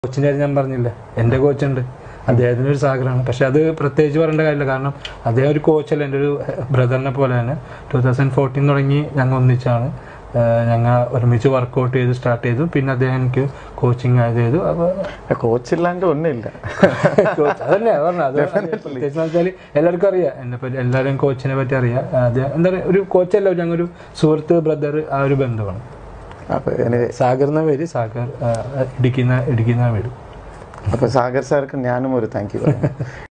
കോച്ചിൻ്റെ കാര്യം ഞാൻ പറഞ്ഞില്ല എൻ്റെ കോച്ചുണ്ട് അദ്ദേഹത്തിന് ഒരു സാഗറാണ് പക്ഷെ അത് പ്രത്യേകിച്ച് പറയേണ്ട കാര്യമില്ല കാരണം അദ്ദേഹം ഒരു കോച്ചല്ല എൻ്റെ ഒരു ബ്രദറിനെ പോലെ തന്നെ ടൂ തൗസൻഡ് ഫോർട്ടീൻ തുടങ്ങി ഞങ്ങൾ ഒന്നിച്ചാണ് ഞങ്ങൾ ഒരുമിച്ച് വർക്കൗട്ട് ചെയ്ത് സ്റ്റാർട്ട് ചെയ്തു പിന്നെ അദ്ദേഹം എനിക്ക് കോച്ചിങ് ആയത് ചെയ്തു അപ്പോൾ കോച്ചില്ലാണ്ട് ഒന്നുമില്ല കോച്ച് അതന്നെ പറഞ്ഞത് അത് പ്രത്യേകിച്ച് വെച്ചാൽ എല്ലാവർക്കും അറിയാം എന്നെ പറ്റി എല്ലാവരും കോച്ചിനെ പറ്റി അറിയാം അത് എന്താ പറയുക ഒരു കോച്ചല്ല ഞങ്ങൾ ഒരു സുഹൃത്ത് ബ്രദർ ആ ഒരു ബന്ധമാണ് അപ്പൊ anyway, സാഗർ എന്ന പേര് സാഗർ ആ, ഇടുക്കുന്ന ഇടുക്കുന്ന വീട് അപ്പൊ സാഗർ സാർക്ക് ഞാനും ഒരു താങ്ക് യു